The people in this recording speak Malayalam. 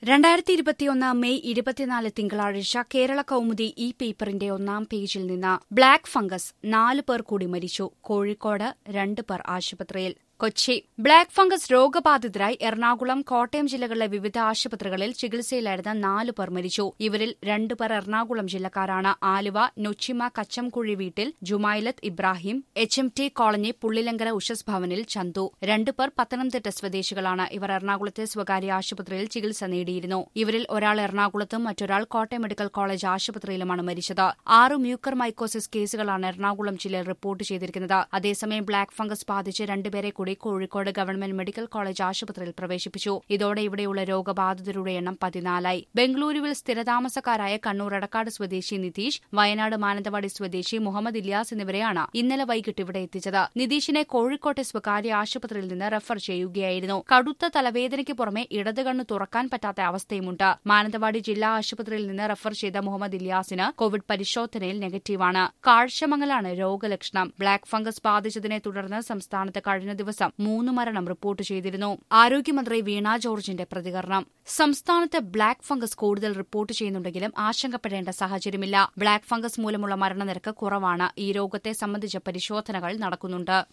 രണ്ടായിരത്തി ഇരുപത്തിയൊന്ന് മെയ് ഇരുപത്തിനാല് തിങ്കളാഴ്ച കേരള കൌമുദി ഈ പേപ്പറിന്റെ ഒന്നാം പേജിൽ നിന്ന് ബ്ലാക്ക് ഫംഗസ് നാല് പേർ കൂടി മരിച്ചു കോഴിക്കോട് രണ്ട് പേർ ആശുപത്രിയിൽ കൊച്ചി ബ്ലാക്ക് ഫംഗസ് രോഗബാധിതരായി എറണാകുളം കോട്ടയം ജില്ലകളിലെ വിവിധ ആശുപത്രികളിൽ ചികിത്സയിലായിരുന്ന നാല് പേർ മരിച്ചു ഇവരിൽ രണ്ടു പേർ എറണാകുളം ജില്ലക്കാരാണ് ആലുവ നൊച്ചിമ കച്ചംകുഴി വീട്ടിൽ Jumailath Ibrahim H M T colony Pullilankara Ushas ഭവനിൽ ചന്തു രണ്ടു പേർ പത്തനംതിട്ട സ്വദേശികളാണ് ഇവർ എറണാകുളത്തെ സ്വകാര്യ ആശുപത്രിയിൽ ചികിത്സ നേടിയിരുന്നു ഇവരിൽ ഒരാൾ എറണാകുളത്തും മറ്റൊരാൾ കോട്ടയം മെഡിക്കൽ കോളേജ് ആശുപത്രിയിലുമാണ് മരിച്ചത് ആറ് മ്യൂക്കർ മൈക്കോസിസ് കേസുകളാണ് എറണാകുളം ജില്ലയിൽ റിപ്പോർട്ട് ചെയ്തിരിക്കുന്നത് അതേസമയം ബ്ലാക്ക് ഫംഗസ് ബാധിച്ച് രണ്ടുപേരെ കൂടി കോഴിക്കോട് ഗവൺമെന്റ് മെഡിക്കൽ കോളേജ് ആശുപത്രിയിൽ പ്രവേശിപ്പിച്ചു ഇതോടെ ഇവിടെയുള്ള രോഗബാധിതരുടെ എണ്ണം പതിനാലായി ബംഗളൂരുവിൽ സ്ഥിരതാമസക്കാരായ കണ്ണൂർ എടക്കാട് സ്വദേശി നിതീഷ് വയനാട് മാനന്തവാടി സ്വദേശി മുഹമ്മദ് ഇല്യാസ് എന്നിവരെയാണ് ഇന്നലെ വൈകിട്ട് ഇവിടെ എത്തിച്ചത് നിതീഷിനെ കോഴിക്കോട്ടെ സ്വകാര്യ ആശുപത്രിയിൽ നിന്ന് റെഫർ ചെയ്യുകയായിരുന്നു കടുത്ത തലവേദനയ്ക്ക് പുറമെ ഇടത് കണ്ണ് തുറക്കാൻ പറ്റാത്ത അവസ്ഥയുമുണ്ട് മാനന്തവാടി ജില്ലാ ആശുപത്രിയിൽ നിന്ന് റെഫർ ചെയ്ത മുഹമ്മദ് ഇല്യാസിന് കോവിഡ് പരിശോധനയിൽ നെഗറ്റീവാണ് കാഴ്ചമങ്ങലാണ് രോഗലക്ഷണം ബ്ലാക്ക് ഫംഗസ് ബാധിച്ചതിനെ തുടർന്ന് സംസ്ഥാനത്ത് കഴിഞ്ഞ ദിവസം മൂന്ന് മരണം റിപ്പോർട്ട് ചെയ്തിരുന്നു ആരോഗ്യമന്ത്രി വീണ ജോർജിന്റെ പ്രതികരണം സംസ്ഥാനത്ത് ബ്ലാക്ക് ഫംഗസ് കൂടുതൽ റിപ്പോർട്ട് ചെയ്യുന്നുണ്ടെങ്കിലും ആശങ്കപ്പെടേണ്ട സാഹചര്യമില്ല ബ്ലാക്ക് ഫംഗസ് മൂലമുള്ള മരണനിരക്ക് കുറവാണ് ഈ രോഗത്തെ സംബന്ധിച്ച പരിശോധനകൾ നടക്കുന്നുണ്ട്